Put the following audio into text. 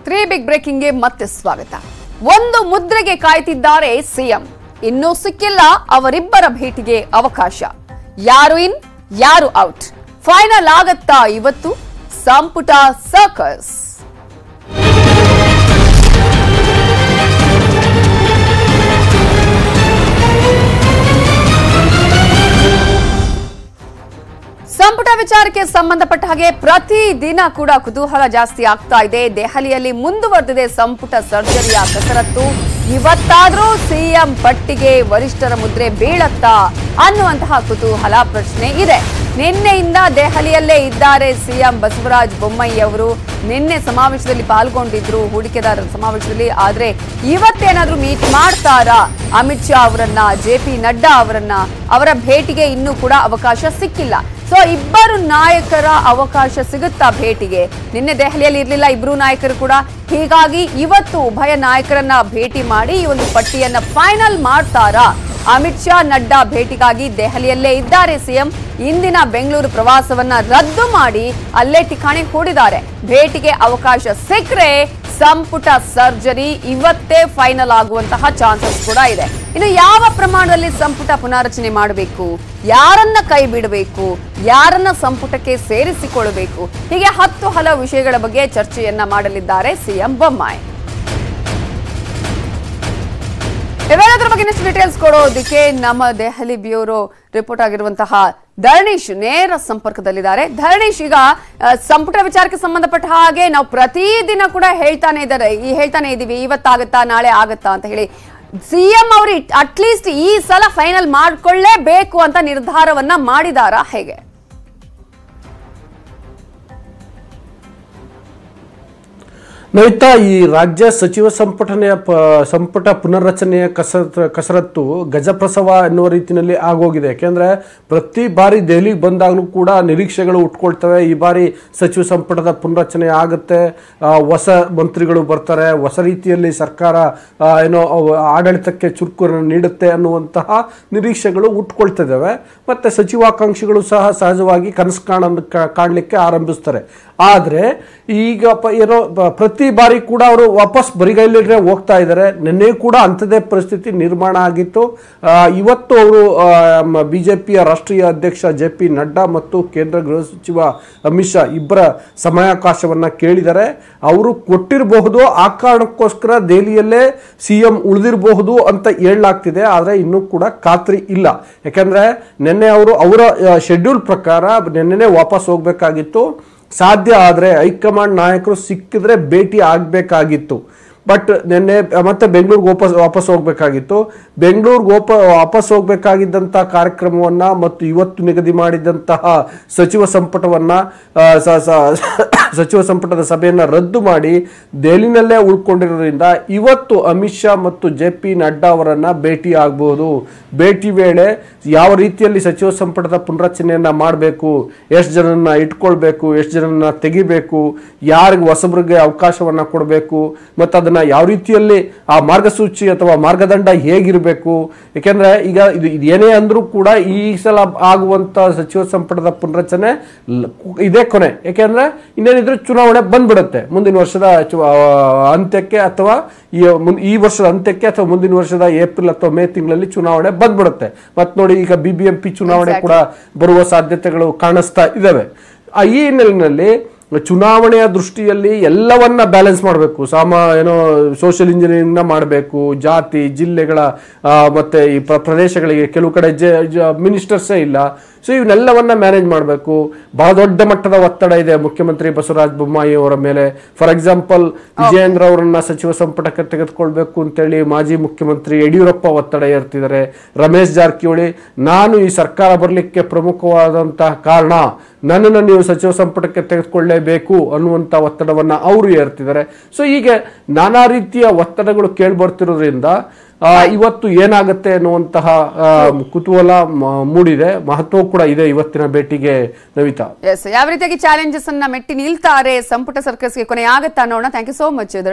three Bigg ಬ್ರೇಕಿಂಗ್ಗೆ ಮತ್ತೆ ಸ್ವಾಗತ ಒಂದು ಮುದ್ರೆಗೆ ಕಾಯ್ತಿದ್ದಾರೆ ಸಿಎಂ ಇನ್ನೂ ಸಿಕ್ಕಿಲ್ಲ ಅವರಿಬ್ಬರ ಭೇಟಿಗೆ ಅವಕಾಶ ಯಾರು ಇನ್ ಯಾರು ಔಟ್ ಫೈನಲ್ ಆಗತ್ತಾ ಇವತ್ತು ಸಂಪುಟ ಸರ್ಕಸ್ ಸಂಪುಟ ವಿಚಾರಕ್ಕೆ ಸಂಬಂಧಪಟ್ಟ ಹಾಗೆ ಪ್ರತಿ ದಿನ ಕೂಡ ಕುತೂಹಲ ಜಾಸ್ತಿ ಆಗ್ತಾ ಇದೆ ದೆಹಲಿಯಲ್ಲಿ ಮುಂದುವರೆದಿದೆ ಸಂಪುಟ ಸರ್ಜರಿಯ ಕಸರತ್ತು ಇವತ್ತಾದ್ರೂ ಸಿಎಂ ಪಟ್ಟಿಗೆ ವರಿಷ್ಠರ ಮುದ್ರೆ ಬೀಳತ್ತಾ ಅನ್ನುವಂತಹ ಕುತೂಹಲ ಪ್ರಶ್ನೆ ಇದೆ ನಿನ್ನೆಯಿಂದ ದೆಹಲಿಯಲ್ಲೇ ಇದ್ದಾರೆ ಸಿಎಂ ಬಸವರಾಜ ಬೊಮ್ಮಾಯಿ ಅವರು ನಿನ್ನೆ ಸಮಾವೇಶದಲ್ಲಿ ಪಾಲ್ಗೊಂಡಿದ್ರು ಹೂಡಿಕೆದಾರರ ಸಮಾವೇಶದಲ್ಲಿ ಆದ್ರೆ ಇವತ್ತೇನಾದ್ರೂ ಮೀಟ್ ಮಾಡ್ತಾರಾ ಅಮಿತ್ ಶಾ ಅವರನ್ನ ಜೆ ಪಿ ನಡ್ಡಾ ಅವರನ್ನ ಅವರ ಭೇಟಿಗೆ ಇನ್ನೂ ಕೂಡ ಅವಕಾಶ ಸಿಕ್ಕಿಲ್ಲ ಸೊ ಇಬ್ಬರು ನಾಯಕರ ಅವಕಾಶ ಸಿಗುತ್ತಾ ಭೇಟಿಗೆ ನಿನ್ನೆ ದೆಹಲಿಯಲ್ಲಿ ಇರಲಿಲ್ಲ ಇಬ್ರು ನಾಯಕರು ಕೂಡ ಹೀಗಾಗಿ ಇವತ್ತು ಉಭಯ ನಾಯಕರನ್ನ ಭೇಟಿ ಮಾಡಿ ಈ ಒಂದು ಪಟ್ಟಿಯನ್ನ ಫೈನಲ್ ಮಾಡ್ತಾರಾ ಅಮಿತ್ ಶಾ ನಡ್ಡಾ ಭೇಟಿಗಾಗಿ ದೆಹಲಿಯಲ್ಲೇ ಇದ್ದಾರೆ ಸಿಎಂ ಇಂದಿನ ಬೆಂಗಳೂರು ಪ್ರವಾಸವನ್ನ ರದ್ದು ಮಾಡಿ ಅಲ್ಲೇ ಠಿಕಾಣೆ ಹೂಡಿದ್ದಾರೆ ಭೇಟಿಗೆ ಅವಕಾಶ ಸಿಕ್ಕರೆ ಸಂಪುಟ ಸರ್ಜರಿ ಇವತ್ತೇ ಫೈನಲ್ ಆಗುವಂತಹ ಚಾನ್ಸಸ್ ಕೂಡ ಇದೆ ಇನ್ನು ಯಾವ ಪ್ರಮಾಣದಲ್ಲಿ ಸಂಪುಟ ಪುನಾರಚನೆ ಮಾಡಬೇಕು ಯಾರನ್ನ ಕೈ ಬಿಡಬೇಕು ಯಾರನ್ನ ಸಂಪುಟಕ್ಕೆ ಸೇರಿಸಿಕೊಳ್ಳಬೇಕು ಹೀಗೆ ಹತ್ತು ಹಲವು ವಿಷಯಗಳ ಬಗ್ಗೆ ಚರ್ಚೆಯನ್ನ ಮಾಡಲಿದ್ದಾರೆ ಸಿಎಂ ಬೊಮ್ಮಾಯಿ ಇವೆಲ್ಲದರ ಬಗ್ಗೆ ಇನ್ನಷ್ಟು ಡೀಟೇಲ್ಸ್ ಕೊಡೋದಕ್ಕೆ ನಮ್ಮ ದೆಹಲಿ ಬ್ಯೂರೋ ರಿಪೋರ್ಟ್ ಆಗಿರುವಂತಹ ಧರಣೀಶ್ ನೇರ ಸಂಪರ್ಕದಲ್ಲಿದ್ದಾರೆ ಧರಣೀಶ್ ಈಗ ಆ, ಸಂಪುಟ ವಿಚಾರಕ್ಕೆ ಸಂಬಂಧಪಟ್ಟ ಹಾಗೆ ನಾವು ಪ್ರತಿದಿನ ಕೂಡ ಹೇಳ್ತಾನೆ ಇದ್ದಾರೆ ಈ ಹೇಳ್ತಾನೆ ಇದೀವಿ ಇವತ್ತಾಗತ್ತಾ ನಾಳೆ ಆಗತ್ತಾ ಅಂತ ಹೇಳಿ ಸಿಎಂ ಅವರು ಅಟ್ಲೀಸ್ಟ್ ಈ ಸಲ ಫೈನಲ್ ಮಾಡ್ಕೊಳ್ಳೇಬೇಕು ಅಂತ ನಿರ್ಧಾರವನ್ನ ಮಾಡಿದಾರಾ ಹೇಗೆ ನವಿತಾ ಈ ರಾಜ್ಯ ಸಚಿವ ಸಂಪುಟನೆಯ ಪ ಸಂಪುಟ ಪುನರ್ರಚನೆಯ ಕಸರತ್ತು ಕಸರತ್ತು ಗಜಪ್ರಸವ ಎನ್ನುವ ರೀತಿಯಲ್ಲಿ ಆಗೋಗಿದೆ ಯಾಕೆಂದ್ರೆ ಪ್ರತಿ ಬಾರಿ ದೆಹಲಿಗೆ ಬಂದಾಗಲೂ ಕೂಡ ನಿರೀಕ್ಷೆಗಳು ಉಟ್ಕೊಳ್ತವೆ ಈ ಬಾರಿ ಸಚಿವ ಸಂಪುಟದ ಪುನರ್ರಚನೆ ಆಗುತ್ತೆ ಆ, ಹೊಸ ಮಂತ್ರಿಗಳು ಬರ್ತಾರೆ ಹೊಸ ರೀತಿಯಲ್ಲಿ ಸರ್ಕಾರ ಆ, ಏನೋ ಅವು ಆಡಳಿತಕ್ಕೆ ಚುರುಕನ್ನು ನೀಡುತ್ತೆ ಅನ್ನುವಂತಹ ನಿರೀಕ್ಷೆಗಳು ಉಟ್ಕೊಳ್ತಿದ್ದಾವೆ ಮತ್ತೆ ಸಚಿವಾಕಾಂಕ್ಷಿಗಳು ಸಹ ಸಹಜವಾಗಿ ಕನಸು ಕಾಣ ಕಾಣಲಿಕ್ಕೆ ಆರಂಭಿಸ್ತಾರೆ ಆದರೆ ಈಗ ಪ- ಏನೋ ಬ- ಪ್ರತಿ ಬಾರಿ ಕೂಡ ಅವರು ವಾಪಸ್ ಬರಿಗೈಲಿದ್ರೆ ಹೋಗ್ತಾ ಇದ್ದಾರೆ ನಿನ್ನೆ ಕೂಡ ಅಂಥದ್ದೇ ಪರಿಸ್ಥಿತಿ ನಿರ್ಮಾಣ ಆಗಿತ್ತು ಆ, ಇವತ್ತು ಅವರು ಬಿ ಜೆ ಪಿಯ ರಾಷ್ಟ್ರೀಯ ಅಧ್ಯಕ್ಷ ಜೆ ಪಿ ನಡ್ಡಾ ಮತ್ತು ಕೇಂದ್ರ ಗೃಹ ಸಚಿವ ಅಮಿತ್ ಶಾ ಇಬ್ಬರ ಸಮಯಾವಕಾಶವನ್ನು ಕೇಳಿದ್ದಾರೆ ಅವರು ಕೊಟ್ಟಿರಬಹುದು ಆ ಕಾರಣಕ್ಕೋಸ್ಕರ ದೆಹಲಿಯಲ್ಲೇ ಸಿ ಎಂ ಉಳಿದಿರಬಹುದು ಅಂತ ಹೇಳಲಾಗ್ತಿದೆ ಆದರೆ ಇನ್ನೂ ಕೂಡ ಖಾತ್ರಿ ಇಲ್ಲ ಯಾಕಂದ್ರೆ ನಿನ್ನೆ ಅವರು ಅವರ ಶೆಡ್ಯೂಲ್ ಪ್ರಕಾರ ನಿನ್ನೆನೆ ವಾಪಸ್ ಹೋಗಬೇಕಾಗಿತ್ತು ಸಾಧ್ಯ ಆದರೆ ಹೈಕಮಾಂಡ್ ನಾಯಕರು ಸಿಕ್ಕಿದ್ರೆ ಭೇಟಿ ಆಗಬೇಕಾಗಿತ್ತು ಬಟ್ ನಿನ್ನೆ ಮತ್ತೆ ಬೆಂಗಳೂರಿಗೆ ವಾಪಸ್ ವಾಪಸ್ ಹೋಗಬೇಕಾಗಿತ್ತು ಬೆಂಗಳೂರಿಗೆ ವಾಪ ವಾಪಸ್ ಹೋಗಬೇಕಾಗಿದ್ದಂಥ ಕಾರ್ಯಕ್ರಮವನ್ನು ಮತ್ತು ಇವತ್ತು ನಿಗದಿ ಮಾಡಿದಂತಹ ಸಚಿವ ಸಂಪುಟವನ್ನು ಸಚಿವ ಸಂಪುಟದ ಸಭೆಯನ್ನು ರದ್ದು ಮಾಡಿ ದೆಹಲಿನಲ್ಲೇ ಉಳ್ಕೊಂಡಿರೋದ್ರಿಂದ ಇವತ್ತು ಅಮಿತ್ ಶಾ ಮತ್ತು ಜೆ ಪಿ ನಡ್ಡಾ ಅವರನ್ನ ಭೇಟಿ ಆಗಬಹುದು ಭೇಟಿ ವೇಳೆ ಯಾವ ರೀತಿಯಲ್ಲಿ ಸಚಿವ ಸಂಪುಟದ ಪುನರಚನೆಯನ್ನ ಮಾಡಬೇಕು ಎಷ್ಟು ಜನರನ್ನ ಇಟ್ಕೊಳ್ಬೇಕು ಎಷ್ಟು ಜನರನ್ನ ತೆಗಿಬೇಕು ಯಾರಿಗೆ ಹೊಸಬ್ರಿಗೆ ಅವಕಾಶವನ್ನ ಕೊಡಬೇಕು ಮತ್ತು ಅದನ್ನ ಯಾವ ರೀತಿಯಲ್ಲಿ ಆ ಮಾರ್ಗಸೂಚಿ ಅಥವಾ ಮಾರ್ಗದಂಡ ಹೇಗಿರಬೇಕು ಯಾಕೆಂದ್ರೆ ಈಗ ಇದು ಇದು ಏನೇ ಅಂದ್ರೂ ಕೂಡ ಈ ಸಲ ಆಗುವಂತ ಸಚಿವ ಸಂಪುಟದ ಪುನರಚನೆ ಲ- ಇದೇ ಕೊನೆ ಯಾಕೆಂದ್ರೆ ಇನ್ನೇನಿದ್ರೆ ಚುನಾವಣೆ ಬಂದ್ಬಿಡುತ್ತೆ ಮುಂದಿನ ವರ್ಷದ ಚು- ಆ, ಅಂತ್ಯಕ್ಕೆ ಅಥವಾ ಈ ಮುನ್- ಈ ವರ್ಷದ ಅಂತ್ಯಕ್ಕೆ ಅಥವಾ ಮುಂದಿನ ವರ್ಷದ ಏಪ್ರಿಲ್ ಅಥವಾ ಮೇ ತಿಂಗಳಲ್ಲಿ ಚುನಾವಣೆ ಬಂದ್ಬಿಡುತ್ತೆ ಮತ್ ನೋಡಿ ಈಗ ಬಿ ಬಿ ಎಂ ಪಿ ಚುನಾವಣೆ ಕೂಡ ಬರುವ ಸಾಧ್ಯತೆಗಳು ಕಾಣಿಸ್ತಾ ಇದ್ದಾವೆ ಆ ಈ ಹಿನ್ನೆಲೆಯಲ್ಲಿ ಚುನಾವಣೆಯ ದೃಷ್ಟಿಯಲ್ಲಿ ಎಲ್ಲವನ್ನ ಬ್ಯಾಲೆನ್ಸ್ ಮಾಡಬೇಕು ಸಾಮ ಏನೋ ಸೋಷಿಯಲ್ ಇಂಜಿನಿಯರಿಂಗ್ನ ಮಾಡಬೇಕು ಜಾತಿ ಜಿಲ್ಲೆಗಳ ಆ, ಮತ್ತೆ ಈ ಪ್ರ- ಪ್ರದೇಶಗಳಿಗೆ ಕೆಲವು ಕಡೆ ಮಿನಿಸ್ಟರ್ಸೇ ಇಲ್ಲ ಸೊ ಇವನ್ನೆಲ್ಲವನ್ನ ಮ್ಯಾನೇಜ್ ಮಾಡಬೇಕು ಬಹಳ ದೊಡ್ಡ ಮಟ್ಟದ ಒತ್ತಡ ಇದೆ ಮುಖ್ಯಮಂತ್ರಿ ಬಸವರಾಜ ಬೊಮ್ಮಾಯಿ ಅವರ ಮೇಲೆ ಫಾರ್ ಎಕ್ಸಾಂಪಲ್ ವಿಜಯೇಂದ್ರ ಅವರನ್ನ ಸಚಿವ ಸಂಪುಟಕ್ಕೆ ತೆಗೆದುಕೊಳ್ಬೇಕು ಅಂತೇಳಿ ಮಾಜಿ ಮುಖ್ಯಮಂತ್ರಿ ಯಡಿಯೂರಪ್ಪ ಒತ್ತಡ ಏರ್ತಿದ್ದಾರೆ ರಮೇಶ್ ಜಾರಕಿಹೊಳಿ ನಾನು ಈ ಸರ್ಕಾರ ಬರಲಿಕ್ಕೆ ಪ್ರಮುಖವಾದಂತಹ ಕಾರಣ ನನ್ನನ್ನು ನೀವು ಸಚಿವ ಸಂಪುಟಕ್ಕೆ ತೆಗೆದುಕೊಳ್ಳೇಬೇಕು ಅನ್ನುವಂಥ ಒತ್ತಡವನ್ನ ಅವರು ಏರ್ತಿದ್ದಾರೆ ಸೊ ಹೀಗೆ ನಾನಾ ರೀತಿಯ ಒತ್ತಡಗಳು ಕೇಳ್ಬರ್ತಿರೋದ್ರಿಂದ ಆ, ಇವತ್ತು ಏನಾಗುತ್ತೆ ಅನ್ನುವಂತಹ ಆ, ಕುತೂಹಲ ಮ- ಮೂಡಿದೆ ಮಹತ್ವ ಕೂಡ ಇದೆ ಇವತ್ತಿನ ಭೇಟಿಗೆ ನವಿತಾ ಎಸ್ ಯಾವ ರೀತಿಯಾಗಿ ಚಾಲೆಂಜಸ್ ಅನ್ನ ಮೆಟ್ಟಿ ನಿಲ್ತಾರೆ ಸಂಪುಟ ಸರ್ಕಸ್ಗೆ ಕೊನೆ ಆಗತ್ತಾ ನೋಡೋಣ ಥ್ಯಾಂಕ್ ಯು ಸೋ ಮಚ್